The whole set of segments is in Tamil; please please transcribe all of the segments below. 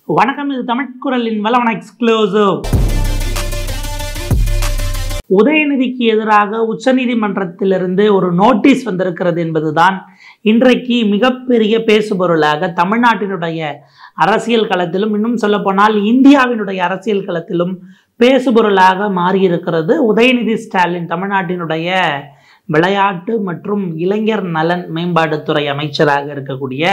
வணக்கம் இது தமிழ்குரலின் வளவன எக்ஸ்க்ளூசிவ் உதயநிதிக்கு எதிராக உச்சநீதிமன்றத்திலிருந்து ஒரு நோட்டீஸ் வந்திருக்கிறது என்பதுதான் இன்றைக்கு மிகப்பெரிய பேசுபொருளாக தமிழ்நாட்டினுடைய அரசியல் களத்திலும் இன்னும் சொல்லப்போனால் இந்தியாவினுடைய அரசியல் களத்திலும் பேசுபொருளாக மாறியிருக்கிறது உதயநிதி ஸ்டாலின் தமிழ்நாட்டினுடைய விளையாட்டு மற்றும் இளைஞர் நலன் மேம்பாட்டுத்துறை அமைச்சராக இருக்கக்கூடிய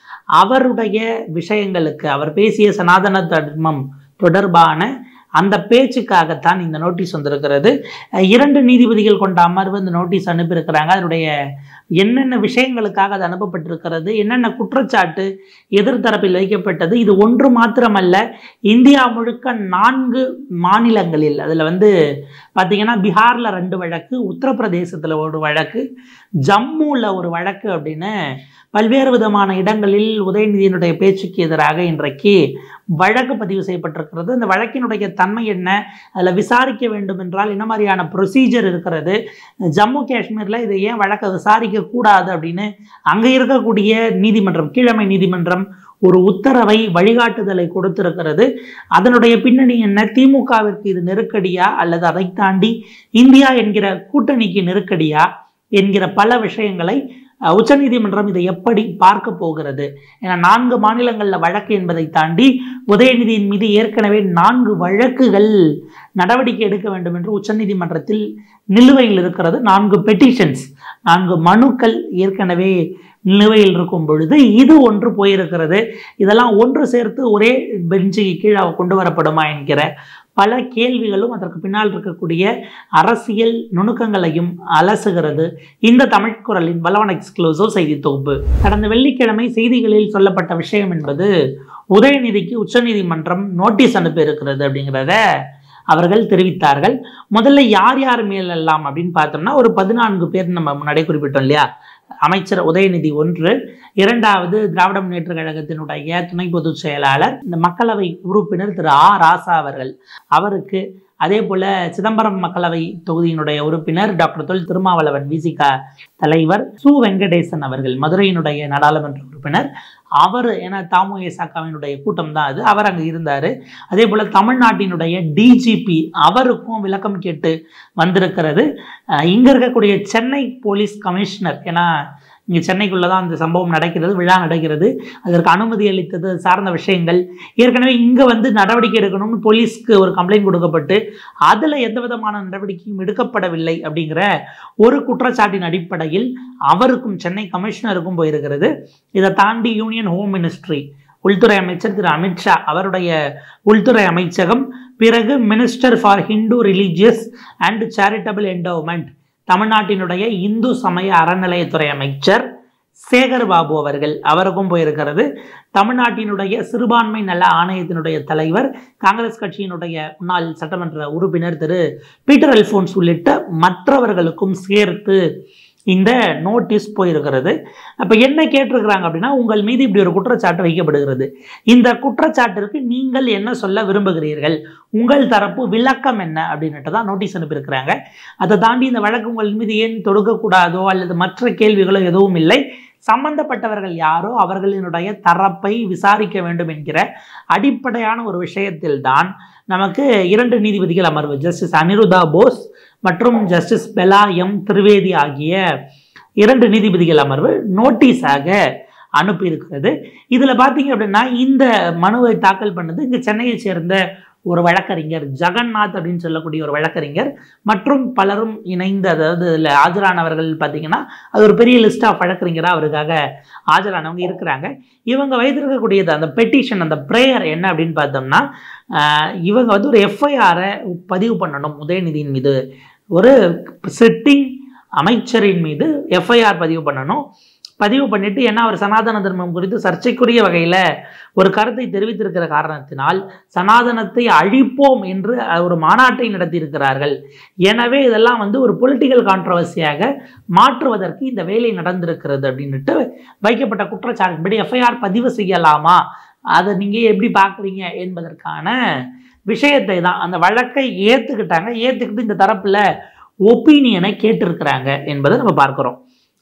அவருடைய விஷயங்களுக்கு அவர் பேசிய சனாதன தர்மம் தொடர்பான அந்த பேச்சுக்காகத்தான் இந்த நோட்டீஸ் வந்திருக்கிறது அஹ் இரண்டு நீதிபதிகள் கொண்ட அமர்வு இந்த நோட்டீஸ் அனுப்பியிருக்கிறாங்க அதனுடைய என்னென்ன விஷயங்களுக்காக அது அனுப்பப்பட்டிருக்கிறது என்னென்ன குற்றச்சாட்டு எதிர்த்தரப்பில் வைக்கப்பட்டது இது ஒன்று மாத்திரமல்ல இந்தியா முழுக்க நான்கு மாநிலங்களில் அதில் வந்து பார்த்தீங்கன்னா பீகாரில் ரெண்டு வழக்கு உத்தரப்பிரதேசத்தில் ஒரு வழக்கு ஜம்முவில் ஒரு வழக்கு அப்படின்னு பல்வேறு விதமான இடங்களில் உதயநிதியினுடைய பேச்சுக்கு எதிராக இன்றைக்கு வழக்கு பதிவு செய்யப்பட்டிருக்கிறது இந்த வழக்கினுடைய தன்மை என்ன அதில் விசாரிக்க வேண்டும் என்றால் என்ன மாதிரியான ப்ரொசீஜர் இருக்கிறது ஜம்மு காஷ்மீரில் இதை ஏன் வழக்கை விசாரிக்க கூடாது அப்படின்னு அங்கே இருக்கக்கூடிய நீதிமன்றம் கீழமை நீதிமன்றம் ஒரு உத்தரவை வழிகாட்டுதலை கொடுத்திருக்கிறது அதனுடைய பின்னணி என்ன திமுகவிற்கு இது நெருக்கடியா அல்லது அதை தாண்டி இந்தியா என்கிற கூட்டணிக்கு நெருக்கடியா என்கிற பல விஷயங்களை அஹ், உச்சநீதிமன்றம் இதை எப்படி பார்க்க போகிறது ஏன்னா நான்கு மாநிலங்களில் வழக்கு என்பதை தாண்டி உதயநிதியின் மீது ஏற்கனவே நான்கு வழக்குகள் நடவடிக்கை எடுக்க வேண்டும் என்று உச்சநீதிமன்றத்தில் நிலுவையில் இருக்கிறது நான்கு பெட்டிஷன்ஸ் நான்கு மனுக்கள் ஏற்கனவே நிலுவையில் இருக்கும் பொழுது இது ஒன்று போயிருக்கிறது இதெல்லாம் ஒன்று சேர்த்து ஒரே பெஞ்சுக்கு கீழே கொண்டு வரப்படுமா என்கிற பல கேள்விகளும் அதற்கு பின்னால் இருக்கக்கூடிய அரசியல் நுணுக்கங்களையும் அலசுகிறது இந்த தமிழ்குரலின் வல்லவன் எக்ஸ்க்ளூசிவ் செய்தி தொகுப்பு கடந்த வெள்ளிக்கிழமை செய்திகளில் சொல்லப்பட்ட விஷயம் என்பது உதயநிதிக்கு உச்சநீதிமன்றம் நோட்டீஸ் அனுப்பி இருக்கிறது அப்படிங்கிறத அவர்கள் தெரிவித்தார்கள் முதல்ல யார் யார் மேலெல்லாம் அப்படின்னு பார்த்தோம்னா ஒரு பதினான்கு பேர் நம்ம முன்னாடியே குறிப்பிட்டோம் இல்லையா அமைச்சர் உதயநிதி ஒன்று இரண்டாவது திராவிட முன்னேற்ற கழகத்தினுடைய துணை பொதுச் செயலாளர் இந்த மக்களவை உறுப்பினர் திரு ஆ ராசா அவர்கள் அவருக்கு அதே போல சிதம்பரம் மக்களவை தொகுதியினுடைய உறுப்பினர் டாக்டர் தொல் திருமாவளவன் விசிகா தலைவர் சு வெங்கடேசன் அவர்கள் மதுரையினுடைய நாடாளுமன்ற உறுப்பினர் அவர் ஏன்னா தாமுஏசாக்காவினுடைய கூட்டம் தான் அது அவர் அங்கே இருந்தார் அதே போல் தமிழ்நாட்டினுடைய டிஜிபி அவருக்கும் விளக்கம் கேட்டு வந்திருக்கிறது அஹ் இங்க இருக்கக்கூடிய சென்னை போலீஸ் கமிஷனர் ஏன்னா இங்கே சென்னைக்குள்ளே தான் அந்த சம்பவம் நடக்கிறது விழா நடக்கிறது அதற்கு அனுமதி அளித்தது அது சார்ந்த விஷயங்கள் ஏற்கனவே இங்கே வந்து நடவடிக்கை எடுக்கணும்னு போலீஸ்க்கு ஒரு கம்ப்ளைண்ட் கொடுக்கப்பட்டு அதில் எந்த விதமான நடவடிக்கையும் எடுக்கப்படவில்லை அப்படிங்கிற ஒரு குற்றச்சாட்டின் அடிப்படையில் அவருக்கும் சென்னை கமிஷனருக்கும் போயிருக்கிறது இதை தாண்டி யூனியன் ஹோம் மினிஸ்ட்ரி உள்துறை அமைச்சர் திரு அமித்ஷா அவருடைய உள்துறை அமைச்சகம் பிறகு minister for Hindu religious and charitable endowment தமிழ்நாட்டினுடைய இந்து சமய அறநிலையத்துறை அமைச்சர் சேகர் பாபு அவர்கள் அவருக்கும் போயிருக்கிறது தமிழ்நாட்டினுடைய சிறுபான்மை நல ஆணையத்தினுடைய தலைவர் காங்கிரஸ் கட்சியினுடைய முன்னாள் சட்டமன்ற உறுப்பினர் திரு பீட்டர் அல்போன்ஸ் உள்ளிட்ட மற்றவர்களுக்கும் சேர்த்து இந்த நோட்டீஸ் போயிருக்கிறது அப்போ என்ன கேட்டிருக்கிறாங்க அப்படின்னா உங்கள் மீது இப்படி ஒரு குற்றச்சாட்டு வைக்கப்படுகிறது இந்த குற்றச்சாட்டிற்கு நீங்கள் என்ன சொல்ல விரும்புகிறீர்கள் உங்கள் தரப்பு விளக்கம் என்ன அப்படின்னுட்டு தான் நோட்டீஸ் அனுப்பியிருக்கிறாங்க அதை தாண்டி இந்த வழக்கு உங்கள் மீது ஏன் தொடுக்கக்கூடாதோ அல்லது மற்ற கேள்விகளோ எதுவும் இல்லை சம்பந்தப்பட்டவர்கள் யாரோ அவர்களினுடைய தரப்பை விசாரிக்க வேண்டும் என்கிற அடிப்படையான ஒரு விஷயத்தில் தான் நமக்கு இரண்டு நீதிபதிகள் அமர்வு ஜஸ்டிஸ் அனிருதா போஸ் மற்றும் ஜஸ்டிஸ் பெலா எம் திரிவேதி ஆகிய இரண்டு நீதிபதிகள் அமர்வு நோட்டீஸாக அனுப்பியிருக்கிறது இதில் பார்த்தீங்க அப்படின்னா இந்த மனுவை தாக்கல் பண்ணது இங்கே சென்னையை சேர்ந்த ஒரு வழக்கறிஞர் ஜெகநாத் அப்படின்னு சொல்லக்கூடிய ஒரு வழக்கறிஞர் மற்றும் பலரும் இணைந்து அதாவது இதில் ஆஜரானவர்கள் பார்த்தீங்கன்னா அது ஒரு பெரிய லிஸ்ட் ஆஃப் வழக்கறிஞராக அவருக்காக ஆஜரானவங்க இருக்கிறாங்க இவங்க வைத்திருக்கக்கூடியது அந்த பெட்டிஷன் அந்த ப்ரேயர் என்ன அப்படின்னு பார்த்தோம்னா ஆஹ் இவங்க வந்து ஒரு எஃப்ஐஆரை பதிவு பண்ணணும் உதயநிதியின் மீது ஒரு சிட்டிங் அமைச்சரின் மீது எஃப்ஐஆர் பதிவு பண்ணணும் பதிவு பண்ணிட்டு ஏன்னா அவர் சனாதன தர்மம் குறித்து சர்ச்சைக்குரிய வகையில் ஒரு கருத்தை தெரிவித்திருக்கிற காரணத்தினால் சனாதனத்தை அழிப்போம் என்று ஒரு மாநாட்டை நடத்தியிருக்கிறார்கள் எனவே இதெல்லாம் வந்து ஒரு பொலிட்டிக்கல் கான்ட்ரவர்சியாக மாற்றுவதற்கு இந்த வேலை நடந்திருக்கிறது அப்படின்னுட்டு வைக்கப்பட்ட குற்றச்சாட்டின்படி எஃப்ஐஆர் பதிவு செய்யலாமா அதை நீங்கள் எப்படி பார்க்குறீங்க என்பதற்கான விஷயத்தை தான் அந்த வழக்கை ஏற்றுக்கிட்டாங்க ஏற்றுக்கிட்டு இந்த தரப்பில் ஒப்பீனியனை கேட்டிருக்கிறாங்க என்பதை நம்ம பார்க்குறோம்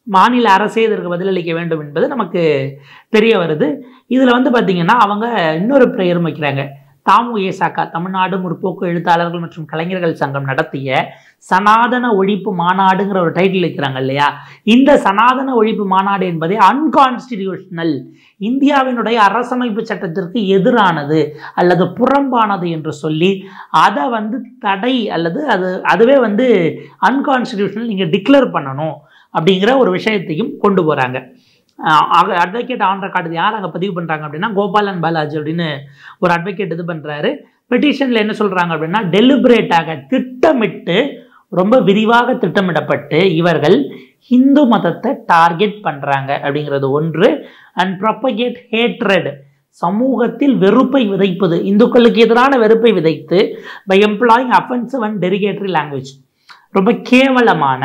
மாநில அரசே இதற்கு பதிலளிக்க வேண்டும் என்பது நமக்கு தெரிய வருது இதில் வந்து பார்த்திங்கன்னா அவங்க இன்னொரு பிரேயரும் வைக்கிறாங்க தாமு ஏசாக்கா தமிழ்நாடு முற்போக்கு எழுத்தாளர்கள் மற்றும் கலைஞர்கள் சங்கம் நடத்திய சனாதன ஒழிப்பு மாநாடுங்கிற ஒரு டைட்டில் வைக்கிறாங்க இல்லையா இந்த சனாதன ஒழிப்பு மாநாடு என்பதை அன்கான்ஸ்டிடியூஷனல் இந்தியாவினுடைய அரசமைப்பு சட்டத்திற்கு எதிரானது அல்லது புறம்பானது என்று சொல்லி அதை வந்து தடை அல்லது அது அதுவே வந்து அன்கான்ஸ்டிடியூஷனல் நீங்கள் டிக்ளேர் பண்ணணும் அப்படிங்கிற ஒரு விஷயத்தையும் கொண்டு போகிறாங்க அட்வொகேட் ஆன் ரெக்கார்டு யார் அங்கே பதிவு பண்ணுறாங்க அப்படின்னா கோபாலன் பாலாஜி அப்படின்னு ஒரு அட்வொகேட் இது பண்ணுறாரு பெட்டிஷனில் என்ன சொல்கிறாங்க அப்படின்னா டெலிபரேட்டாக திட்டமிட்டு ரொம்ப விரிவாக திட்டமிடப்பட்டு இவர்கள் ஹிந்து மதத்தை டார்கெட் பண்ணுறாங்க அப்படிங்கிறது ஒன்று அண்ட் ப்ரொபகேட் ஹேட்ரட் சமூகத்தில் வெறுப்பை விதைப்பது இந்துக்களுக்கு எதிரான வெறுப்பை விதைத்து by employing offensive and derogatory language ரொம்ப கேவலமான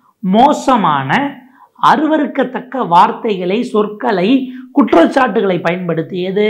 மோசமான அருவருக்கத்தக்க வார்த்தைகளை சொற்களை குற்றச்சாட்டுகளை பயன்படுத்தியது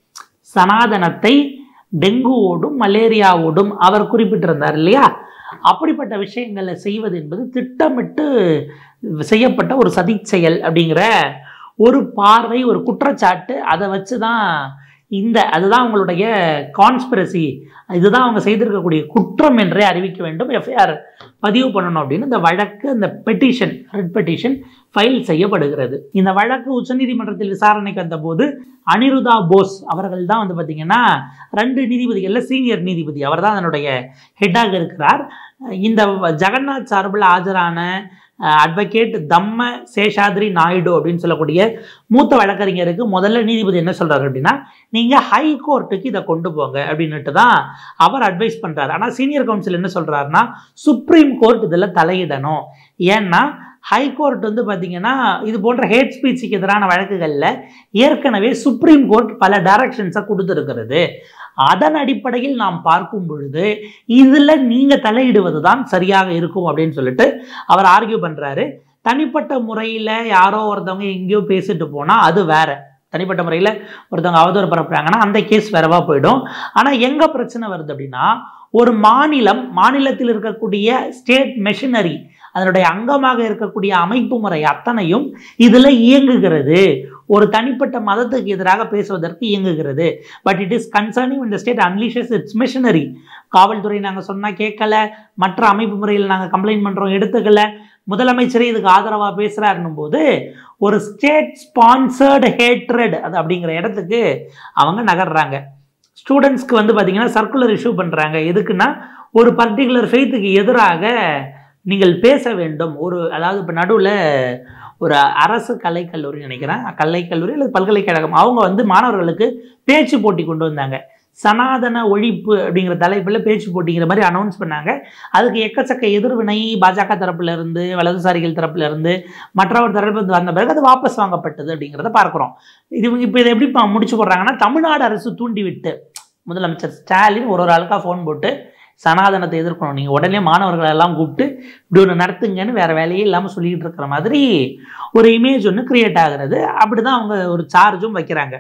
சனாதனத்தை டெங்குவோடும் மலேரியாவோடும் அவர் குறிப்பிட்டிருந்தார் இல்லையா அப்படிப்பட்ட விஷயங்களை செய்வது என்பது திட்டமிட்டு செய்யப்பட்ட ஒரு சதி செயல் அப்படிங்கிற ஒரு பார்வை ஒரு குற்றச்சாட்டு அதை வச்சு தான் இந்த அதுதான் அவங்களுடைய கான்ஸ்பிரசி இதுதான் அவங்க செய்திருக்கக்கூடிய குற்றம் என்றே அறிவிக்க வேண்டும் எஃப்ஐஆர் பதிவு பண்ணணும் அப்படின்னு இந்த வழக்கு இந்த பெட்டிஷன் ரெட் பெட்டிஷன் ஃபைல் செய்யப்படுகிறது இந்த வழக்கு உச்சநீதிமன்றத்தில் விசாரணைக்கு வந்தபோது அனிருதா போஸ் அவர்கள் தான் வந்து பார்த்திங்கன்னா ரெண்டு நீதிபதிகளில் சீனியர் நீதிபதி அவர் தான் அதனுடைய ஹெட்டாக இருக்கிறார் இந்த ஜெகநாத் சார்பில் ஆஜரான அட்வொகேட் தம்ம சேஷாத்ரி நாயுடு அப்படின்னு சொல்லக்கூடிய மூத்த வழக்கறிஞருக்கு முதல்ல நீதிபதி என்ன சொல்கிறாரு அப்படின்னா நீங்கள் ஹை கோர்ட்டுக்கு இதை கொண்டு போங்க அப்படின்னுட்டு தான் அவர் அட்வைஸ் பண்ணுறாரு ஆனால் சீனியர் கவுன்சில் என்ன சொல்கிறாருன்னா சுப்ரீம் கோர்ட் இதில் தலையிடணும் ஏன்னா ஹைகோர்ட் வந்து பார்த்திங்கன்னா இது போன்ற ஹேட் ஸ்பீச்சுக்கு எதிரான வழக்குகளில் ஏற்கனவே சுப்ரீம் கோர்ட் பல டைரக்ஷன்ஸை கொடுத்துருக்கிறது அதன் அடிப்படையில் நாம் பார்க்கும் பொழுது இதில் நீங்கள் தலையிடுவது தான் சரியாக இருக்கும் அப்படின்னு சொல்லிட்டு அவர் ஆர்கியூ பண்ணுறாரு தனிப்பட்ட முறையில் யாரோ ஒருத்தவங்க எங்கேயோ பேசிட்டு போனால் அது வேற தனிப்பட்ட முறையில் ஒருத்தவங்க அவதூறு பரப்புறாங்கன்னா அந்த கேஸ் வேறவா போயிடும் ஆனால் எங்கே பிரச்சனை வருது அப்படின்னா ஒரு மாநிலம் மாநிலத்தில் இருக்கக்கூடிய ஸ்டேட் மெஷினரி அதனுடைய அங்கமாக இருக்கக்கூடிய அமைப்பு முறை அத்தனையும் இதில் இயங்குகிறது ஒரு தனிப்பட்ட மதத்துக்கு எதிராக பேசுவதற்கு இயங்குகிறது பட் இட் இஸ் கன்சர்னிங் இந்த ஸ்டேட் அன்லிஷஸ் இட்ஸ் மிஷனரி காவல்துறை நாங்கள் சொன்னால் கேட்கல மற்ற அமைப்பு முறையில் நாங்கள் கம்ப்ளைண்ட் பண்ணுறோம் எடுத்துக்கல முதலமைச்சரே இதுக்கு ஆதரவாக பேசுகிறாருன்னும் போது ஒரு ஸ்டேட் ஸ்பான்சர்டு ஹேட்ரட் அது அப்படிங்கிற இடத்துக்கு அவங்க நகர்றாங்க ஸ்டூடெண்ட்ஸ்க்கு வந்து பார்த்திங்கன்னா சர்க்குலர் இஷ்யூ பண்ணுறாங்க எதுக்குன்னா ஒரு பர்டிகுலர் ஃபெய்த்துக்கு எதிராக நீங்கள் பேச வேண்டும் ஒரு அதாவது இப்போ நடுவில் ஒரு அரசு கலைக்கல்லூரி நினைக்கிறேன் கலைக்கல்லூரி அல்லது பல்கலைக்கழகம் அவங்க வந்து மாணவர்களுக்கு பேச்சு போட்டி கொண்டு வந்தாங்க சனாதன ஒழிப்பு அப்படிங்கிற தலைப்பில் பேச்சு போட்டிங்கிற மாதிரி அனௌன்ஸ் பண்ணாங்க அதுக்கு எக்கச்சக்க எதிர்வினை பாஜக தரப்புல இருந்து வலதுசாரிகள் தரப்புல இருந்து மற்றவர் தரப்பு இருந்து வந்த பிறகு அது வாபஸ் வாங்கப்பட்டது அப்படிங்கிறத பார்க்குறோம் இது இப்போ இதை எப்படி ப- முடிச்சு போடுறாங்கன்னா தமிழ்நாடு அரசு தூண்டிவிட்டு முதலமைச்சர் ஸ்டாலின் ஒரு ஒரு ஆளுக்காக ஃபோன் போட்டு சனாதனத்தை எதிர்க்கணும் நீங்கள் உடனே மாணவர்களை எல்லாம் கூப்பிட்டு இப்படி ஒன்று நடத்துங்கன்னு வேறு வேலையே இல்லாமல் சொல்லிக்கிட்டு இருக்கிற மாதிரி ஒரு இமேஜ் ஒன்று கிரியேட் ஆகுறது அப்படி தான் அவங்க ஒரு சார்ஜும் வைக்கிறாங்க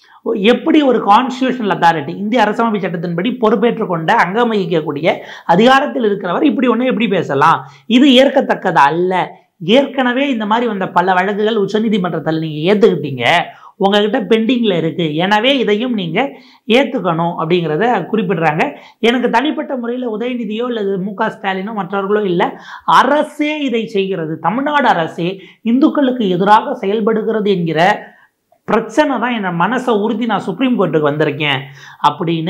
எப்படி ஒரு கான்ஸ்டியூஷனல் அத்தாரிட்டி இந்திய அரசமைப்பு சட்டத்தின்படி பொறுப்பேற்றுக் கொண்ட அங்கம் வகிக்கக்கூடிய அதிகாரத்தில் இருக்கிறவர் இப்படி ஒன்று எப்படி பேசலாம் இது ஏற்கத்தக்கது அல்ல ஏற்கனவே இந்த மாதிரி வந்த பல வழக்குகள் உச்சநீதிமன்றத்தில் நீங்கள் ஏற்றுக்கிட்டீங்க உங்ககிட்ட பெண்டிங்கில் இருக்குது எனவே இதையும் நீங்கள் ஏற்றுக்கணும் அப்படிங்கிறத குறிப்பிடுறாங்க எனக்கு தனிப்பட்ட முறையில் உதயநிதியோ அல்லது மு க ஸ்டாலினோ மற்றவர்களோ இல்லை அரசே இதை செய்கிறது தமிழ்நாடு அரசே இந்துக்களுக்கு எதிராக செயல்படுகிறது என்கிற பிரச்சனை தான் என் மனசை உறுதி நான் சுப்ரீம் கோர்ட்டுக்கு வந்திருக்கேன் அப்படின்னு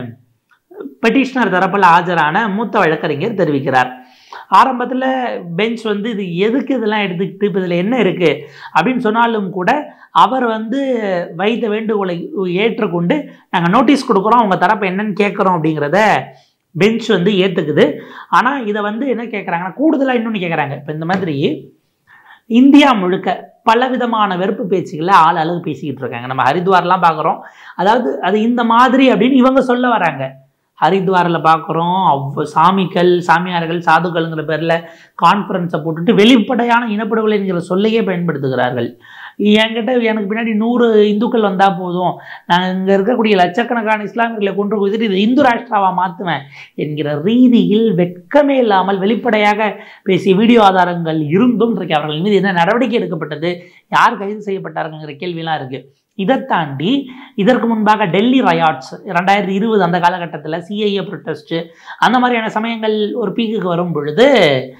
பெட்டிஷனர் தரப்பில் ஆஜரான மூத்த வழக்கறிஞர் தெரிவிக்கிறார் ஆரம்பத்தில் பெஞ்ச் வந்து இது எதுக்கு இதெல்லாம் எடுத்துக்கிட்டு இப்போ இதில் என்ன இருக்குது அப்படின்னு சொன்னாலும் கூட அவர் வந்து வைத்த வேண்டுகோளை ஏற்றுக்கொண்டு நாங்கள் நோட்டீஸ் கொடுக்குறோம் அவங்க தரப்பு என்னன்னு கேட்குறோம் அப்படிங்கிறத பெஞ்ச் வந்து ஏற்றுக்குது ஆனால் இதை வந்து என்ன கேட்குறாங்கன்னா கூடுதலாக இன்னொன்று கேட்குறாங்க இப்போ இந்த மாதிரி இந்தியா முழுக்க பலவிதமான வெறுப்பு பேச்சுகளை ஆள் அளவு பேசிக்கிட்டு இருக்காங்க நம்ம ஹரித்வார்லாம் பார்க்குறோம் அதாவது அது இந்த மாதிரி அப்படின்னு இவங்க சொல்ல வராங்க ஹரித்வாரில் பார்க்குறோம் அவ் சாமிகள் சாமியார்கள் சாதுக்கள்ங்கிற பேரில் கான்ஃபரன்ஸை போட்டுட்டு வெளிப்படையான இனப்படுகொலை என்கிற சொல்லையே பயன்படுத்துகிறார்கள் என்கிட்ட எனக்கு பின்னாடி நூறு இந்துக்கள் வந்தால் போதும் நான் இங்கே இருக்கக்கூடிய லட்சக்கணக்கான இஸ்லாமியர்களை கொண்டு போயிட்டு இதை இந்து ராஷ்டிராவா மாற்றுவேன் என்கிற ரீதியில் வெட்கமே இல்லாமல் வெளிப்படையாக பேசிய வீடியோ ஆதாரங்கள் இருந்தும் இன்றைக்கு அவர்கள் மீது என்ன நடவடிக்கை எடுக்கப்பட்டது யார் கைது செய்யப்பட்டாருங்கிற கேள்வியெல்லாம் இருக்கு இதை தாண்டி இதற்கு முன்பாக டெல்லி ரயாட்ஸ் ரெண்டாயிரத்தி இருபது அந்த காலகட்டத்தில் சிஐஏ ப்ரொட்டஸ்ட்டு அந்த மாதிரியான சமயங்கள் ஒரு பீக்குக்கு வரும் பொழுது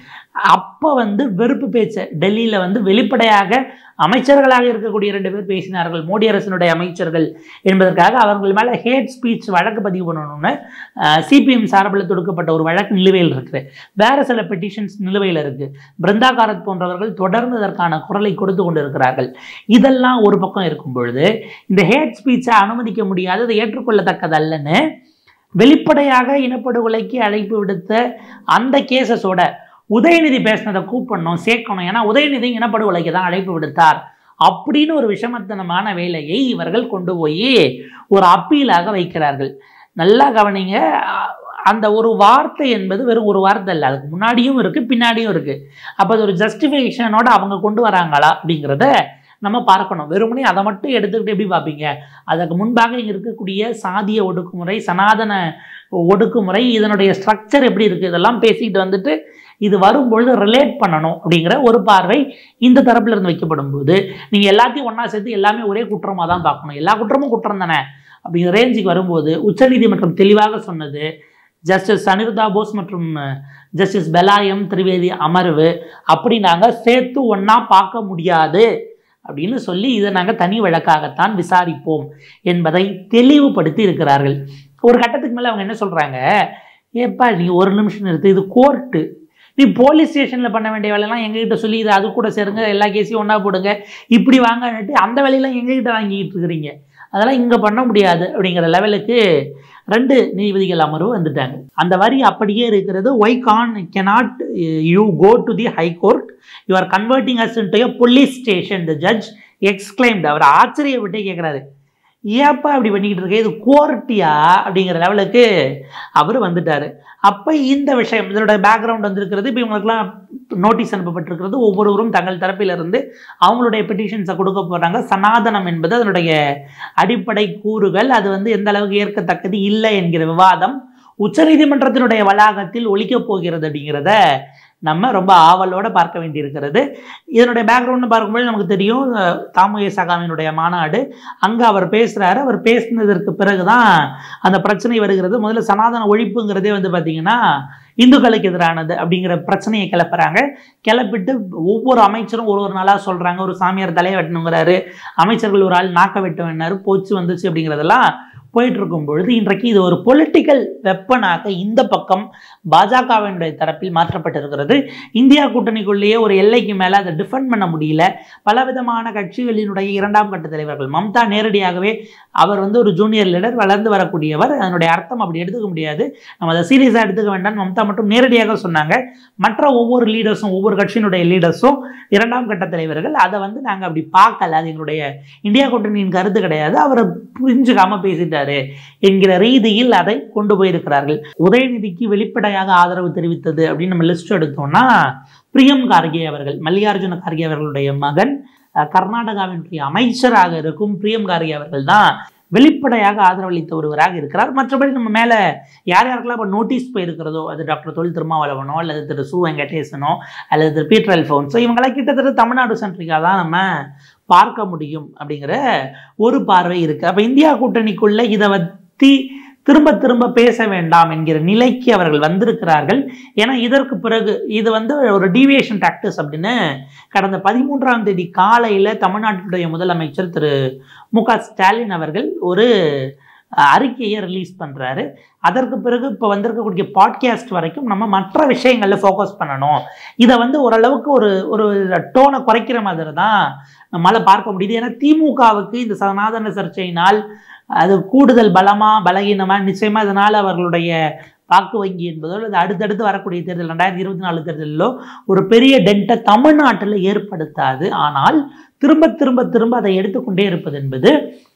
அப்போ வந்து வெறுப்பு பேச்சு டெல்லியில் வந்து வெளிப்படையாக அமைச்சர்களாக இருக்கக்கூடிய ரெண்டு பேர் பேசினார்கள் மோடி அரசினுடைய அமைச்சர்கள் என்பதற்காக அவர்கள் மேலே ஹேட் ஸ்பீச் வழக்கு பதிவு பண்ணணும்னு சிபிஎம் சார்பில் தொடுக்கப்பட்ட ஒரு வழக்கு நிலுவையில் இருக்குது வேறு சில பெட்டிஷன்ஸ் நிலுவையில் இருக்குது பிருந்தா காரத் போன்றவர்கள் தொடர்ந்து இதற்கான குரலை கொடுத்து கொண்டிருக்கிறார்கள் இதெல்லாம் ஒரு பக்கம் இருக்கும் பொழுது இந்த ஹேட் ஸ்பீச்சை அனுமதிக்க முடியாது அதை ஏற்றுக்கொள்ளத்தக்கதல்லன்னு வெளிப்படையாக இனப்படுகொலைக்கு அழைப்பு விடுத்த அந்த கேசஸோட உதயநிதி பேசினதை கூப்பிடணும் சேர்க்கணும் ஏன்னா உதயநிதி இனப்படுகொலைக்கு தான் அழைப்பு விடுத்தார் அப்படின்னு ஒரு விஷமத்தனமான வேலையை இவர்கள் கொண்டு போய் ஒரு அப்பீலாக வைக்கிறார்கள் நல்லா கவனிங்க அ- அந்த ஒரு வார்த்தை என்பது வெறும் ஒரு வார்த்தை இல்லை அதுக்கு முன்னாடியும் இருக்குது பின்னாடியும் இருக்குது அப்போ அது ஒரு ஜஸ்டிஃபிகேஷனோட அவங்க கொண்டு வராங்களா அப்படிங்கிறத நம்ம பார்க்கணும் வெறுமனே அதை மட்டும் எடுத்துக்கிட்டு எப்படி பார்ப்பீங்க அதற்கு முன்பாக இங்கே இருக்கக்கூடிய சாதிய ஒடுக்குமுறை சனாதன ஒடுக்குமுறை இதனுடைய ஸ்ட்ரக்சர் எப்படி இருக்குது இதெல்லாம் பேசிக்கிட்டு வந்துட்டு இது வரும்பொழுது ரிலேட் பண்ணணும் அப்படிங்கிற ஒரு பார்வை இந்த தரப்புல இருந்து வைக்கப்படும் போது நீங்கள் எல்லாத்தையும் ஒன்றா சேர்த்து எல்லாமே ஒரே குற்றமாக தான் பார்க்கணும் எல்லா குற்றமும் குற்றம் தானே அப்படிங்கிற ரேஞ்சுக்கு வரும்போது உச்சநீதிமன்றம் தெளிவாக சொன்னது ஜஸ்டிஸ் அனிருதா போஸ் மற்றும் ஜஸ்டிஸ் பெலாயம் திரிவேதி அமர்வு அப்படி நாங்கள் சேர்த்து ஒன்றா பார்க்க முடியாது அப்படின்னு சொல்லி இதை நாங்கள் தனி வழக்காகத்தான் விசாரிப்போம் என்பதை தெளிவுபடுத்தி இருக்கிறார்கள் ஒரு கட்டத்துக்கு மேலே அவங்க என்ன சொல்கிறாங்க ஏப்பா நீ ஒரு நிமிஷம் நிறுத்து இது கோர்ட்டு நீ போலீஸ் ஸ்டேஷனில் பண்ண வேண்டிய வேலையெல்லாம் எங்ககிட்ட சொல்லி இது அது கூட சேருங்க எல்லா கேஸையும் ஒன்றா போடுங்க இப்படி வாங்கன்னுட்டு அந்த வேலையெல்லாம் எங்ககிட்ட வாங்கிட்டு இருக்கிறீங்க அதெல்லாம் இங்கே பண்ண முடியாது அப்படிங்கிற லெவலுக்கு ரெண்டு நீதிபதிகள் அமர்வு வந்துட்டாங்க அந்த வரி அப்படியே இருக்கிறது why can cannot you go to the high court you are converting us into a police station the judge exclaimed அவர் ஆச்சரியப்பட்டே கேட்குறாரு ஏப்பா அப்படி பண்ணிக்கிட்டு இருக்க இது கோர்ட்டியா அப்படிங்கிற லெவலுக்கு அவர் வந்துட்டார் அப்போ இந்த விஷயம் இதோட பேக்ரவுண்ட் வந்திருக்கிறது இப்போ இவங்களுக்குலாம் நோட்டீஸ் அனுப்பப்பட்டிருக்கிறது ஒவ்வொருவரும் தங்கள் தரப்பிலிருந்து அவங்களுடைய பெட்டிஷன்ஸை கொடுக்க போகிறாங்க சனாதனம் என்பது அதனுடைய அடிப்படை கூறுகள் அது வந்து எந்த அளவுக்கு ஏற்கத்தக்கது இல்லை என்கிற விவாதம் உச்சநீதிமன்றத்தினுடைய வளாகத்தில் ஒழிக்கப் போகிறது அப்படிங்கிறத நம்ம ரொம்ப ஆவலோட பார்க்க வேண்டியிருக்கிறது இதனுடைய பேக்ரவுண்டு பார்க்கும்போது நமக்கு தெரியும் அஹ், தாமுய சகாவினுடைய மாநாடு அங்கே அவர் பேசுகிறாரு அவர் பேசினதற்கு பிறகு தான் அந்த பிரச்சனை வருகிறது முதல்ல சனாதன ஒழிப்புங்கிறதே வந்து பார்த்திங்கன்னா இந்துக்களுக்கு எதிரானது அப்படிங்கிற பிரச்சனையை கிளப்புறாங்க கிளப்பிட்டு ஒவ்வொரு அமைச்சரும் ஒரு ஒரு நாளாக சொல்கிறாங்க ஒரு சாமியார் தலையை வெட்டணுங்கிறாரு அமைச்சர்கள் ஒரு ஆள் நாக்க வெட்ட வேணாரு போச்சு வந்துச்சு அப்படிங்கிறதெல்லாம் போயிட்டு இருக்கும் பொழுது இன்றைக்கு இது ஒரு பொலிட்டிக்கல் வெப்பனாக இந்த பக்கம் பாஜகவினுடைய தரப்பில் மாற்றப்பட்டிருக்கிறது இந்தியா கூட்டணிக்குள்ளேயே ஒரு எல்லைக்கு மேலே அதை டிஃபெண்ட் பண்ண முடியல பலவிதமான கட்சிகளினுடைய இரண்டாம் கட்ட தலைவர்கள் மம்தா நேரடியாகவே அவர் வந்து ஒரு ஜூனியர் லீடர் வளர்ந்து வரக்கூடியவர் அதனுடைய அர்த்தம் அப்படி எடுத்துக்க முடியாது நம்ம அதை சீரியஸாக எடுத்துக்க வேண்டாம் மம்தா மட்டும் நேரடியாக சொன்னாங்க மற்ற ஒவ்வொரு லீடர்ஸும் ஒவ்வொரு கட்சியினுடைய லீடர்ஸும் இரண்டாம் கட்ட தலைவர்கள் அதை வந்து நாங்கள் அப்படி பார்க்கல அது எங்களுடைய இந்தியா கூட்டணியின் கருத்து கிடையாது அவரை புரிஞ்சுக்காம பேசிட்டாரு என்கிற ரீதியில் அதை கொண்டு போயிருக்கிறார்கள் உதயநிதிக்கு வெளிப்படையாக ஆதரவு தெரிவித்தது அப்படின்னு நம்ம லிஸ்ட் எடுத்தோம்னா பிரியம் கார்கே அவர்கள் மல்லிகார்ஜுன கார்கே அவர்களுடைய மகன் அஹ், கர்நாடகாவினுடைய அமைச்சராக இருக்கும் பிரியம் கார்கே அவர்கள் தான் வெளிப்படையாக ஆதரவளித்த ஒருவராக இருக்கிறார் மற்றபடி நம்ம மேலே யார் யாருக்கெல்லாம் இப்போ நோட்டீஸ் போயிருக்கிறதோ அது டாக்டர் தொழில் திருமாவளவனோ அல்லது திரு சு வெங்கடேசனோ அல்லது திரு பீட்டர் அல்ஃபோன்ஸோ இவங்களாம் கிட்டத்தட்ட தமிழ்நாடு சென்ட்ரிக்காக தான் நம்ம பார்க்க முடியும் அப்படிங்கிற ஒரு பார்வை இருக்குது அப்போ இந்தியா கூட்டணிக்குள்ளே இதை பற்றி திரும்ப திரும்ப பேச வேண்டாம் என்கிற நிலைக்கு அவர்கள் வந்திருக்கிறார்கள் ஏன்னா இதற்கு பிறகு இது வந்து ஒரு டீவியேஷன் டாக்டிஸ் அப்படின்னு கடந்த பதிமூன்றாம் தேதி காலையில் தமிழ்நாட்டுடைய முதலமைச்சர் திரு மு க ஸ்டாலின் அவர்கள் ஒரு அஹ், அறிக்கையை ரிலீஸ் பண்ணுறாரு அதற்கு பிறகு இப்போ வந்திருக்கக்கூடிய பாட்காஸ்ட் வரைக்கும் நம்ம மற்ற விஷயங்களில் ஃபோக்கஸ் பண்ணணும் இதை வந்து ஓரளவுக்கு ஒரு ஒரு டோனை குறைக்கிற மாதிரி தான் நம்மளால் பார்க்க முடியுது ஏன்னா திமுகவுக்கு இந்த சனாதன சர்ச்சையினால் அது கூடுதல் பலமா பலகீனமா நிச்சயமா இதனால் அவர்களுடைய வாக்கு வங்கி என்பதோ அல்லது அடுத்தடுத்து வரக்கூடிய தேர்தல் ரெண்டாயிரத்தி இருபத்தி நாலு தேர்தலிலோ ஒரு பெரிய டென்ட்டை தமிழ்நாட்டில் ஏற்படுத்தாது ஆனால் திரும்ப திரும்ப திரும்ப அதை எடுத்துக்கொண்டே இருப்பது என்பது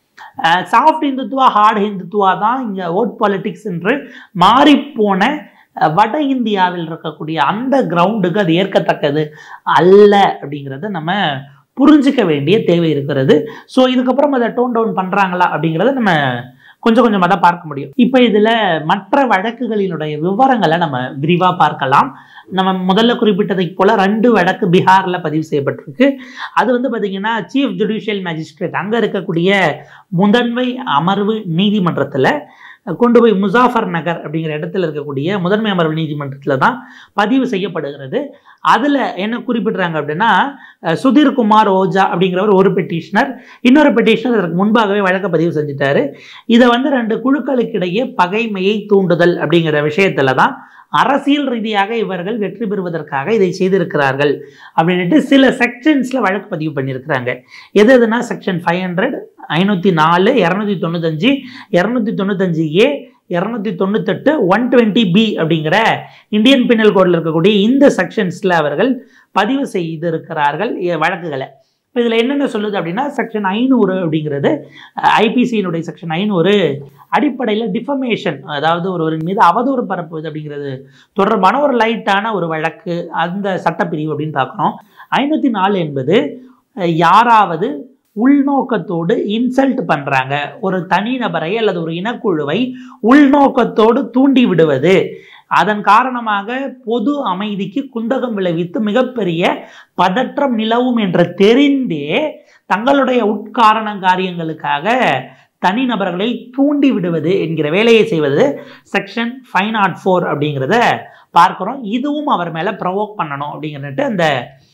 சாஃப்ட் இந்துத்துவா ஹார்ட் இந்துத்துவா தான் இங்கே ஓட் பாலிட்டிக்ஸ் என்று மாறிப்போன அஹ், வட இந்தியாவில் இருக்கக்கூடிய அந்த கிரவுண்டுக்கு அது ஏற்கத்தக்கது அல்ல அப்படிங்கிறத நம்ம புரிஞ்சிக்க வேண்டிய தேவை இருக்கிறது ஸோ இதுக்கப்புறம் அதை டோன் டவுன் பண்ணுறாங்களா அப்படிங்கிறத நம்ம கொஞ்சம் கொஞ்சமாக தான் பார்க்க முடியும் இப்போ இதில் மற்ற வழக்குகளினுடைய விவரங்களை நம்ம விரிவாக பார்க்கலாம் நம்ம முதல்ல குறிப்பிட்டதைப் போல ரெண்டு வழக்கு பீகாரில் பதிவு செய்யப்பட்டிருக்கு அது வந்து பார்த்தீங்கன்னா சீஃப் ஜுடிஷியல் மேஜிஸ்ட்ரேட் அங்கே இருக்கக்கூடிய முதன்மை அமர்வு நீதிமன்றத்தில் கொண்டு போய் முசாஃபர் நகர் அப்படிங்கிற இடத்துல இருக்கக்கூடிய முதன்மை அமர்வு நீதிமன்றத்தில் தான் பதிவு செய்யப்படுகிறது அதில் என்ன குறிப்பிட்றாங்க அப்படின்னா அஹ், சுதீர் குமார் ஓஜா அப்படிங்கிறவர் ஒரு பெட்டிஷனர் இன்னொரு பெட்டிஷனர் அதற்கு முன்பாகவே வழக்க பதிவு செஞ்சுட்டாரு இதை வந்து ரெண்டு குழுக்களுக்கிடையே பகைமையை தூண்டுதல் அப்படிங்கிற விஷயத்துல தான் அரசியல் ரீதியாக இவர்கள் வெற்றி பெறுவதற்காக இதை செய்திருக்கிறார்கள் அப்படின்ட்டு சில செக்ஷன்ஸில் வழக்கு பதிவு பண்ணியிருக்கிறாங்க எது எதுனா செக்ஷன் ஃபைவ் ஹண்ட்ரட் ஐநூற்றி நாலு இரநூத்தி தொண்ணூத்தஞ்சு இரநூத்தி தொண்ணூத்தஞ்சு ஏ இரநூத்தி தொண்ணூத்தெட்டு ஒன் டுவெண்ட்டி பி அப்படிங்கிற இந்தியன் பின்னல் கோடில் இருக்கக்கூடிய இந்த செக்ஷன்ஸில் அவர்கள் பதிவு செய்திருக்கிறார்கள் எ- வழக்குகளை இப்போ இதில் என்னென்ன சொல்லுது அப்படின்னா செக்ஷன் ஐநூறு அப்படிங்கிறது ஐபிசியினுடைய செக்ஷன் ஐநூறு அடிப்படையில் டிஃபமேஷன் அதாவது ஒருவரின் மீது அவதூறு பரப்புவது அப்படிங்கிறது தொடர்பான ஒரு லைட்டான ஒரு வழக்கு அந்த சட்டப்பிரிவு அப்படின்னு பார்க்குறோம் ஐநூற்றி நாலு என்பது அஹ், யாராவது உள்நோக்கத்தோடு இன்சல்ட் பண்ணுறாங்க ஒரு தனிநபரை அல்லது ஒரு இனக்குழுவை உள்நோக்கத்தோடு தூண்டி விடுவது அதன் காரணமாக பொது அமைதிக்கு குந்தகம் விளைவித்து மிகப்பெரிய பதற்றம் நிலவும் என்று தெரிந்தே தங்களுடைய உட்காரண காரியங்களுக்காக தனிநபர்களை தூண்டி விடுவது என்கிற வேலையை செய்வது செக்ஷன் ஃபைவ் நாட் ஃபோர் அப்படிங்கிறத பார்க்குறோம் இதுவும் அவர் மேலே ப்ரொவோக் பண்ணணும் அப்படிங்கிறட்டு அந்த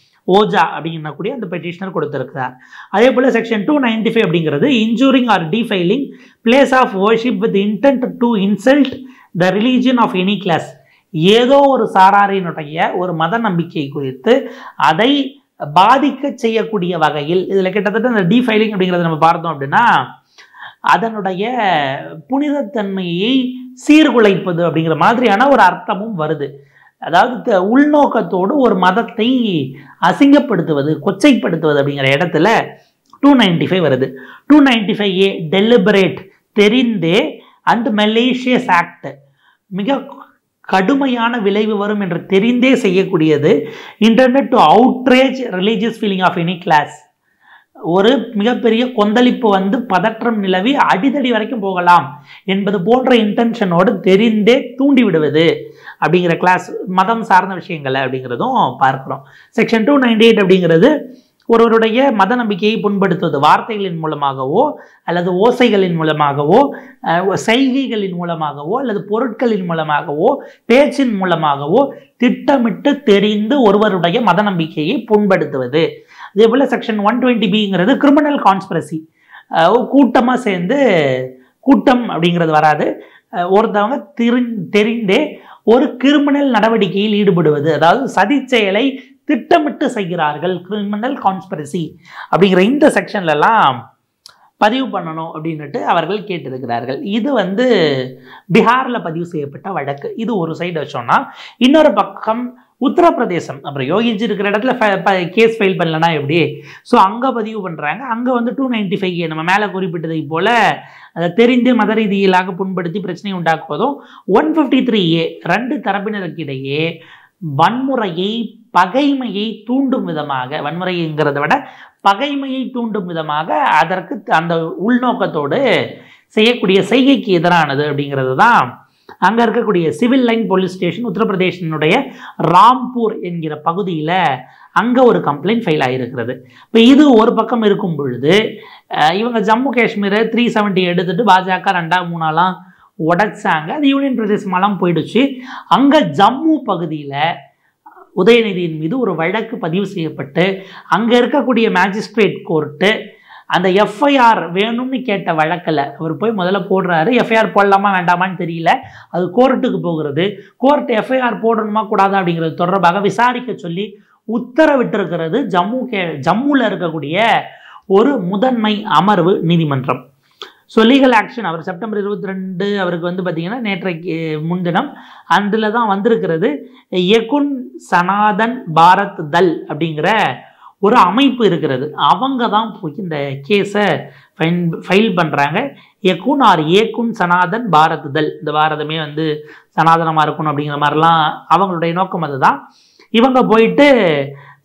ஓஜா அப்படிங்கக்கூடிய அந்த பெட்டிஷனர் கொடுத்திருக்கிறார் அதே போல் செக்ஷன் டூ நைன்டி ஃபைவ் அப்படிங்கிறது injuring or defiling place of worship with intent to insult the religion of any class ஏதோ ஒரு சாராரினுடைய ஒரு மத நம்பிக்கை குறித்து அதை பாதிக்க செய்யக்கூடிய வகையில் இதில் கிட்டத்தட்ட இந்த டிஃபைலிங் அப்படிங்கிறத நம்ம பார்த்தோம் அப்படின்னா அதனுடைய புனிதத்தன்மையை சீர்குலைப்பது அப்படிங்கிற மாதிரியான ஒரு அர்த்தமும் வருது அதாவது த- உள்நோக்கத்தோடு ஒரு மதத்தை அசிங்கப்படுத்துவது கொச்சைப்படுத்துவது அப்படிங்கிற இடத்துல டூ நைன்டி ஃபைவ் வருது two ninety five A deliberate தெரிந்தே அண்ட் மலேசியஸ் ஆக்ட் மிக கடுமையான விளைவு வரும் என்று தெரிந்தே செய்யக்கூடியது intended to outrage religious feeling of any class ஒரு மிகப்பெரிய கொந்தளிப்பு வந்து பதற்றம் நிலவி அடிதடி வரைக்கும் போகலாம் என்பது போன்ற இன்டென்ஷனோடு தெரிந்தே தூண்டி விடுவது அப்படிங்கிற கிளாஸ் மதம் சார்ந்த விஷயங்களை அப்படிங்கிறதும் பார்க்குறோம் செக்ஷன் டூ நைன்டி எயிட் அப்படிங்கிறது ஒருவருடைய மத நம்பிக்கையை புண்படுத்துவது வார்த்தைகளின் மூலமாகவோ அல்லது ஓசைகளின் மூலமாகவோ அஹ், செய்கைகளின் மூலமாகவோ அல்லது பொருட்களின் மூலமாகவோ பேச்சின் மூலமாகவோ திட்டமிட்டு தெரிந்து ஒருவருடைய மத நம்பிக்கையை புண்படுத்துவது அதே போல் செக்ஷன் ஒன் டுவெண்ட்டி பிங்கிறது கிரிமினல் கான்ஸ்பிரசி கூட்டமாக சேர்ந்து கூட்டம் அப்படிங்கிறது வராது அஹ், ஒருத்தவங்க திரி தெரிந்தே ஒரு கிரிமினல் நடவடிக்கையில் ஈடுபடுவது அதாவது சதி செயலை திட்டமிட்டு செய்கிறார்கள் கிரிமினல் கான்ஸ்பிரசி அப்படிங்கிற இந்த செக்ஷன்லலாம் பதிவு பண்ணணும் அப்படின்னுட்டு அவர்கள் கேட்டிருக்கிறார்கள் இது வந்து பீகாரில் பதிவு செய்யப்பட்ட வழக்கு இது ஒரு சைடு வச்சோம்னா இன்னொரு பக்கம் உத்தரப்பிரதேசம் அப்புறம் யோகிஜி இருக்கிற இடத்துல கேஸ் ஃபைல் பண்ணலனா எப்படி ஸோ அங்கே பதிவு பண்ணுறாங்க அங்கே வந்து டூ நைன்டி ஃபைவ் நம்ம மேலே குறிப்பிட்டதை போல அதை தெரிந்து மத ரீதியிலாக புண்படுத்தி பிரச்சனை உண்டாக்குவதும் ஒன் ஃபிஃப்டி த்ரீ ஏ ரெண்டு தரப்பினருக்கிடையே வன்முறையை பகைமையை தூண்டும் விதமாக வன்முறைங்கிறத விட பகைமையை தூண்டும் விதமாக அதற்கு அந்த உள்நோக்கத்தோடு செய்யக்கூடிய செய்கைக்கு எதிரானது அப்படிங்கிறது தான் அங்கே இருக்கக்கூடிய சிவில் லைன் போலீஸ் ஸ்டேஷன் உத்தரப்பிரதேசனுடைய ராம்பூர் என்கிற பகுதியில் அங்கே ஒரு கம்ப்ளைண்ட் ஃபைல் ஆகிருக்கிறது இப்போ இது ஒரு பக்கம் இருக்கும் பொழுது அஹ், இவங்க ஜம்மு காஷ்மீரை த்ரீ செவன்ட்டி எடுத்துட்டு பாஜக ரெண்டா மூணாலாம் உடைச்சாங்க அது யூனியன் பிரதேசமெல்லாம் போயிடுச்சு அங்கே ஜம்மு பகுதியில் உதயநிதியின் மீது ஒரு வழக்கு பதிவு செய்யப்பட்டு அங்கே இருக்கக்கூடிய மேஜிஸ்ட்ரேட் கோர்ட்டு அந்த எஃப்ஐஆர் வேணும்னு கேட்ட வழக்கில் அவர் போய் முதல்ல போடுறாரு எஃப்ஐஆர் போடலாமா வேண்டாமான்னு தெரியல அது கோர்ட்டுக்கு போகிறது கோர்ட் எஃப்ஐஆர் போடணுமா கூடாதா அப்படிங்கிறது தொடர்பாக விசாரிக்க சொல்லி உத்தரவிட்டிருக்கிறது ஜம்மு கே ஜம்முவில் இருக்கக்கூடிய ஒரு முதன்மை அமர்வு நீதிமன்றம் ஸோ லீகல் ஆக்ஷன் அவர் செப்டம்பர் இருபத்தி ரெண்டு அவருக்கு வந்து பார்த்தீங்கன்னா நேற்றைக்கு முன்தினம் அதில் தான் வந்திருக்கிறது எகுன் சனாதன் பாரத் தல் அப்படிங்கிற ஒரு அமைப்பு இருக்கிறது அவங்க தான் போய் இந்த கேஸை ஃபைன் ஃபைல் பண்ணுறாங்க எக்குன் ஆர் ஏக்குன் சனாதன் பாரத் தல் இந்த பாரதமே வந்து சனாதனமாக இருக்கணும் அப்படிங்கிற மாதிரிலாம் அவங்களுடைய நோக்கம் அதுதான் இவங்க போயிட்டு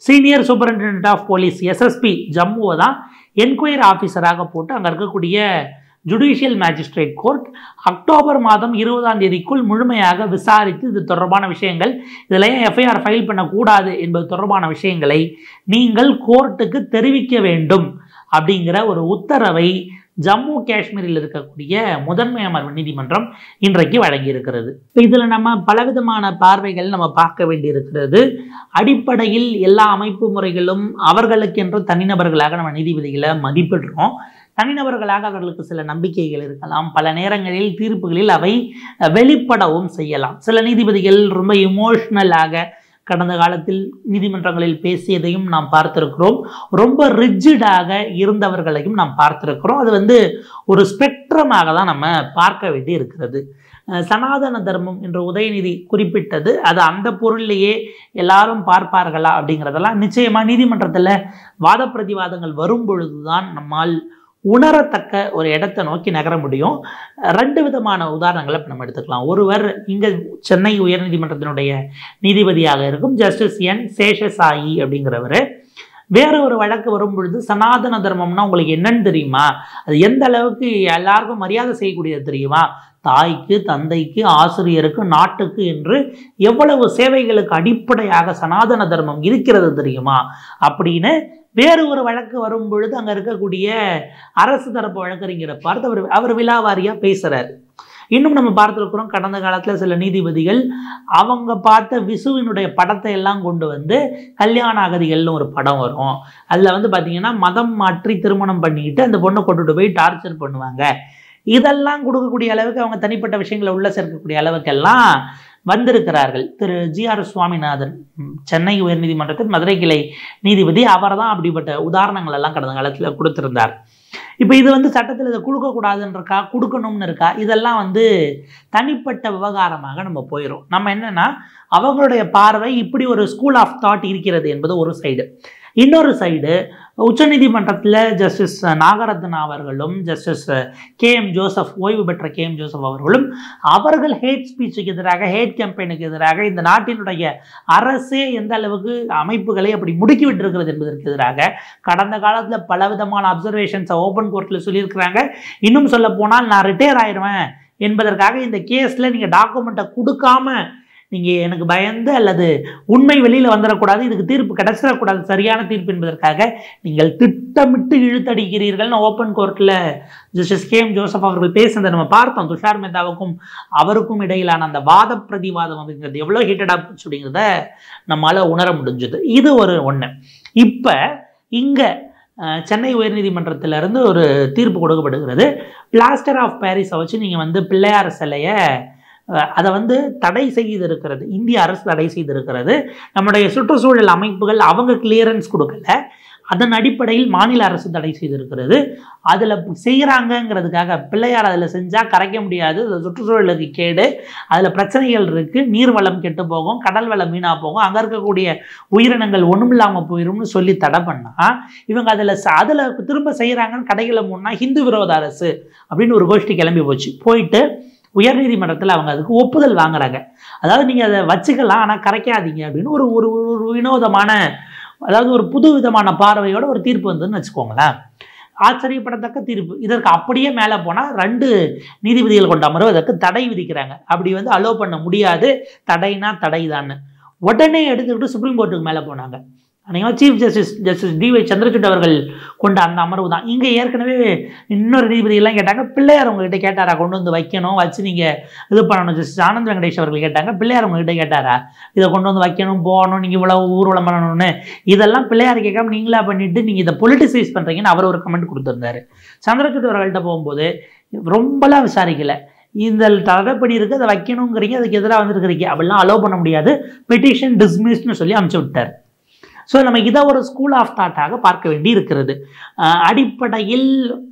senior superintendent of police SSP ஜம்முவை தான் என்கொயரி ஆஃபீஸராக போட்டு அங்கே இருக்கக்கூடிய ஜுடிஷியல் மேஜிஸ்ட்ரேட் கோர்ட் அக்டோபர் மாதம் இருபதாம் தேதிக்குள் முழுமையாக விசாரித்து இது தொடர்பான விஷயங்கள் இதில் ஏன் எஃப்ஐஆர் ஃபைல் பண்ணக்கூடாது என்பது தொடர்பான விஷயங்களை நீங்கள் கோர்ட்டுக்கு தெரிவிக்க வேண்டும் அப்படிங்கிற ஒரு உத்தரவை ஜம்மு காஷ்மீரில் இருக்கக்கூடிய முதன்மை அமர்வு நீதிமன்றம் இன்றைக்கு வழங்கியிருக்கிறது இப்போ இதில் நம்ம பலவிதமான பார்வைகள் நம்ம பார்க்க வேண்டியிருக்கிறது அடிப்படையில் எல்லா அமைப்பு முறைகளும் அவர்களுக்கென்று தனிநபர்களாக நம்ம நீதிபதிகளை மதிப்பிடுறோம் தனிநபர்களாக அவர்களுக்கு சில நம்பிக்கைகள் இருக்கலாம் பல நேரங்களில் தீர்ப்புகளில் அவை வெளிப்படவும் செய்யலாம் சில நீதிபதிகள் ரொம்ப இமோஷ்னலாக கடந்த காலத்தில் நீதிமன்றங்களில் பேசியதையும் நாம் பார்த்திருக்கிறோம் ரொம்ப ரிஜிடாக இருந்தவர்களையும் நாம் பார்த்திருக்கிறோம் அது வந்து ஒரு ஸ்பெக்ட்ரமாக தான் நம்ம பார்க்க வேண்டி இருக்கிறது அஹ் சனாதன தர்மம் என்று உதயநிதி குறிப்பிட்டது அது அந்த பொருள்லேயே எல்லாரும் பார்ப்பார்களா அப்படிங்கிறதெல்லாம் நிச்சயமாக நீதிமன்றத்தில் வாத பிரதிவாதங்கள் வரும் பொழுதுதான் நம்மால் உணரத்தக்க ஒரு இடத்தை நோக்கி நகர முடியும் ரெண்டு விதமான உதாரணங்களை இப்போ நம்ம எடுத்துக்கலாம் ஒருவர் இங்கே சென்னை உயர்நீதிமன்றத்தினுடைய நீதிபதியாக இருக்கும் ஜஸ்டிஸ் என் சேஷசாயி அப்படிங்கிறவர் வேற ஒரு வழக்கு வரும் பொழுது சனாதன தர்மம்னா உங்களுக்கு என்னன்னு தெரியுமா அது எந்த அளவுக்கு எல்லாருக்கும் மரியாதை செய்யக்கூடியது தெரியுமா தாய்க்கு தந்தைக்கு ஆசிரியருக்கு நாட்டுக்கு என்று எவ்வளவு சேவைகளுக்கு அடிப்படையாக சனாதன தர்மம் இருக்கிறது தெரியுமா அப்படின்னு வேறு ஒரு வழக்கு வரும் பொழுது அங்கே இருக்கக்கூடிய அரசு தரப்பு வழக்கறிஞரை பார்த்து அவர் அவர் விழாவாரியாக பேசுகிறார் இன்னும் நம்ம பார்த்துருக்குறோம் கடந்த காலத்தில் சில நீதிபதிகள் அவங்க பார்த்த விசுவினுடைய படத்தை எல்லாம் கொண்டு வந்து கல்யாண அகதிகள்னு ஒரு படம் வரும் அதில் வந்து பார்த்தீங்கன்னா மதம் மாற்றி திருமணம் பண்ணிக்கிட்டு அந்த பொண்ணை கொண்டுட்டு போய் டார்ச்சர் பண்ணுவாங்க இதெல்லாம் கொடுக்கக்கூடிய அளவுக்கு அவங்க தனிப்பட்ட விஷயங்களை உள்ள சேர்க்கக்கூடிய அளவுக்கெல்லாம் வந்திருக்கிறார்கள் திரு ஜி ஆர் சுவாமிநாதன் ம், சென்னை உயர்நீதிமன்றத்தின் மதுரை கிளை நீதிபதி அவர் தான் அப்படிப்பட்ட உதாரணங்கள் எல்லாம் கடந்த காலத்தில் கொடுத்திருந்தார் இப்போ இது வந்து சட்டத்தில் இதை கொடுக்கக்கூடாதுன்னு இருக்கா கொடுக்கணும்னு இருக்கா இதெல்லாம் வந்து தனிப்பட்ட விவகாரமாக நம்ம போயிடும் நம்ம என்னன்னா அவங்களுடைய பார்வை இப்படி ஒரு ஸ்கூல் ஆஃப் தாட் இருக்கிறது என்பது ஒரு சைடு இன்னொரு சைடு உச்சநீதிமன்றத்தில் ஜஸ்டிஸ் நாகரத்னா அவர்களும் ஜஸ்டிஸ் கே எம் ஜோசப் ஓய்வு பெற்ற கே எம் ஜோசப் அவர்களும் அவர்கள் ஹேட் ஸ்பீச்சுக்கு எதிராக ஹேட் கேம்பெயினுக்கு எதிராக இந்த நாட்டினுடைய அரசே எந்த அளவுக்கு அமைப்புகளை அப்படி முடுக்கி விட்டிருக்கிறது என்பதற்கு எதிராக கடந்த காலத்தில் பலவிதமான அப்சர்வேஷன்ஸை ஓப்பன் கோர்ட்டில் சொல்லியிருக்கிறாங்க இன்னும் சொல்ல போனால் நான் ரிட்டையர் ஆயிடுவேன் என்பதற்காக இந்த கேஸில் நீங்கள் டாக்குமெண்ட்டை கொடுக்காம நீங்கள் எனக்கு பயந்து அல்லது உண்மை வெளியில் வந்துடக்கூடாது இதுக்கு தீர்ப்பு கிடைச்சிடக்கூடாது சரியான தீர்ப்பு என்பதற்காக நீங்கள் திட்டமிட்டு இழுத்தடிக்கிறீர்கள்னு ஓப்பன் கோர்ட்டில் ஜஸ்டிஸ் கே எம் ஜோசப் அவர்கள் பேசுனதை நம்ம பார்த்தோம் துஷார் மேத்தாவுக்கும் அவருக்கும் இடையிலான அந்த வாத பிரதிவாதம் அப்படிங்கிறது எவ்வளோ ஹீட்டடாக போச்சு அப்படிங்கிறத நம்மளால் உணர முடிஞ்சது இது ஒரு ஒன்று இப்போ இங்கே சென்னை உயர்நீதிமன்றத்திலிருந்து ஒரு தீர்ப்பு கொடுக்கப்படுகிறது பிளாஸ்டர் ஆஃப் பாரிஸை வச்சு நீங்கள் வந்து பிள்ளையார் சிலையை அஹ், அதை வந்து தடை செய்திருக்கிறது இந்திய அரசு தடை செய்திருக்கிறது நம்முடைய சுற்றுச்சூழல் அமைப்புகள் அவங்க கிளியரன்ஸ் கொடுக்கல அதன் அடிப்படையில் மாநில அரசு தடை செய்திருக்கிறது அதில் செய்கிறாங்கங்கிறதுக்காக பிள்ளையார் அதில் செஞ்சால் கரைக்க முடியாது அது சுற்றுச்சூழலுக்கு கேடு அதில் பிரச்சனைகள் இருக்குது நீர் வளம் கெட்டு போகும் கடல் வளம் வீணாக போகும் அங்கே இருக்கக்கூடிய உயிரினங்கள் ஒன்றும் இல்லாமல் போயிரும்னு சொல்லி தடை பண்ணால் இவங்க அதில் அதில் திரும்ப செய்கிறாங்கன்னு கடைகளை முன்னா ஹிந்து விரோத அரசு அப்படின்னு ஒரு கோஷ்டி கிளம்பி போச்சு போயிட்டு உயர்நீதிமன்றத்தில் அவங்க அதுக்கு ஒப்புதல் வாங்குறாங்க அதாவது நீங்கள் அதை வச்சுக்கலாம் ஆனால் கரைக்காதீங்க அப்படின்னு ஒரு ஒரு ஒரு வினோதமான அதாவது ஒரு புது விதமான பார்வையோட ஒரு தீர்ப்பு வந்ததுன்னு வச்சுக்கோங்களேன் ஆச்சரியப்படத்தக்க தீர்ப்பு இதற்கு அப்படியே மேலே போனால் ரெண்டு நீதிபதிகள் கொண்ட அமர்வு அதற்கு தடை விதிக்கிறாங்க அப்படி வந்து அலோவ் பண்ண முடியாது தடைனா தடை உடனே எடுத்துக்கிட்டு சுப்ரீம் கோர்ட்டுக்கு மேலே போனாங்க அன்றைக்கி chief justice justice D Y Chandrachud அவர்கள் கொண்ட அந்த அமர்வு தான் இங்கே ஏற்கனவே இன்னொரு நீதிபதியெல்லாம் கேட்டாங்க பிள்ளையார் உங்ககிட்ட கேட்டாரா கொண்டு வந்து வைக்கணும் வச்சு நீங்கள் இது பண்ணணும் ஜஸ்டிஸ் ஆனந்த் வெங்கடேஷ் அவர்கள் கேட்டாங்க பிள்ளையார் உங்ககிட்ட கேட்டாரா இதை கொண்டு வந்து வைக்கணும் போகணும் நீங்கள் இவ்வளோ ஊர்வலம் பண்ணணும்னு இதெல்லாம் பிள்ளையார் கேட்காம நீங்களா பண்ணிட்டு நீங்கள் இதை பொலிட்டிசைஸ் பண்ணுறீங்கன்னு அவர் ஒரு கமெண்ட் கொடுத்துருந்தாரு சந்திரசூட் அவர்கள்ட்ட போகும்போது ரொம்பலாம் விசாரிக்கல இந்த தடைப்படி இருக்குது அதை வைக்கணுங்கிறீங்க அதுக்கு எதிராக வந்துருக்கிறீங்க அப்படிலாம் அலோவ் பண்ண முடியாது பெட்டிஷன் டிஸ்மிஸ்னு சொல்லி அனுப்பிச்சு விட்டார் ஸோ நம்ம இதை ஒரு ஸ்கூல் ஆஃப் தாட்டாக பார்க்க வேண்டி இருக்கிறது அஹ் அடிப்படையில்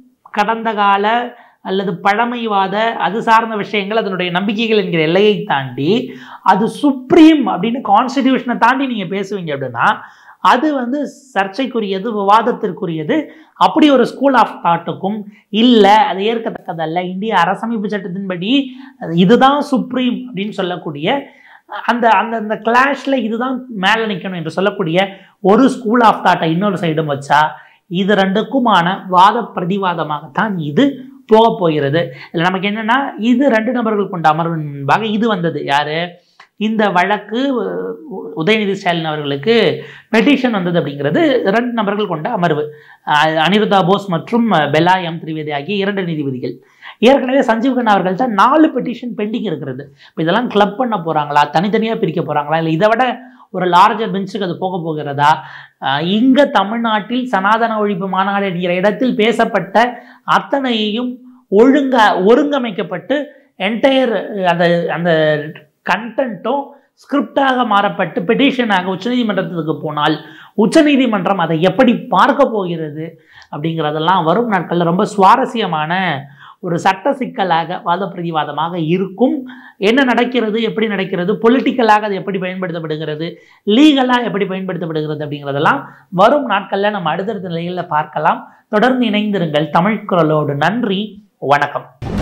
கடந்த கால அல்லது பழமைவாத அது சார்ந்த விஷயங்கள் அதனுடைய நம்பிக்கைகள் என்கிற எல்லையை தாண்டி அது சுப்ரீம் அப்படின்னு கான்ஸ்டிடியூஷனை தாண்டி நீங்கள் பேசுவீங்க அப்படின்னா அது வந்து சர்ச்சைக்குரியது விவாதத்திற்குரியது அப்படி ஒரு ஸ்கூல் ஆஃப் தாட்டுக்கும் இல்லை அது ஏற்கத்தக்கதல்ல இந்திய அரசமைப்பு சட்டத்தின்படி அது இதுதான் சுப்ரீம் அப்படின்னு சொல்லக்கூடிய அந்த அந்த அந்த கிளாஷ்ல இதுதான் மேலே நிற்கணும் என்று சொல்லக்கூடிய ஒரு ஸ்கூல் ஆஃப் தாட்டை இன்னொரு சைடும் வச்சா இது ரெண்டுக்குமான வாத பிரதிவாதமாகத்தான் இது போக போகிறது இதில் நமக்கு என்னன்னா இது ரெண்டு நபர்கள் கொண்ட அமர்வின் முன்பாக இது வந்தது யாரு இந்த வழக்கு உ- உதயநிதி ஸ்டாலின் அவர்களுக்கு பெட்டிஷன் வந்தது அப்படிங்கிறது ரெண்டு நபர்கள் கொண்ட அமர்வு அஹ் அனிருதா போஸ் மற்றும் பெலா எம் திரிவேதி ஆகிய இரண்டு நீதிபதிகள் ஏற்கனவே சஞ்சீவ் கண்ணா அவர்கள்ட்ட நாலு பெட்டிஷன் பெண்டிங் இருக்கிறது இப்போ இதெல்லாம் கிளப் பண்ண போறாங்களா தனித்தனியாக பிரிக்க போறாங்களா இல்லை இதை விட ஒரு லார்ஜர் பெஞ்சுக்கு அது போக போகிறதா அஹ் இங்க தமிழ்நாட்டில் சனாதன ஒழிப்பு மாநாடு என்கிற இடத்தில் பேசப்பட்ட அத்தனையையும் ஒழுங்க ஒருங்கமைக்கப்பட்டு என்டையர் அந்த அந்த கண்டென்ட்டும் ஸ்கிரிப்டாக மாறப்பட்டு பெட்டிஷனாக உச்சநீதிமன்றத்துக்கு போனால் உச்சநீதிமன்றம் அதை எப்படி பார்க்க போகிறது அப்படிங்கிறதெல்லாம் வரும் நாட்களில் ரொம்ப சுவாரஸ்யமான ஒரு சட்ட சிக்கலாக வாத பிரதிவாதமாக இருக்கும் என்ன நடக்கிறது எப்படி நடக்கிறது பொலிட்டிக்கலாக அது எப்படி பயன்படுத்தப்படுகிறது லீகலாக எப்படி பயன்படுத்தப்படுகிறது அப்படிங்கிறதெல்லாம் வரும் நாட்களில் நம்ம அடுத்தடுத்த நிலைகளில் பார்க்கலாம் தொடர்ந்து இணைந்திருங்கள் தமிழ் குரலோடு நன்றி வணக்கம்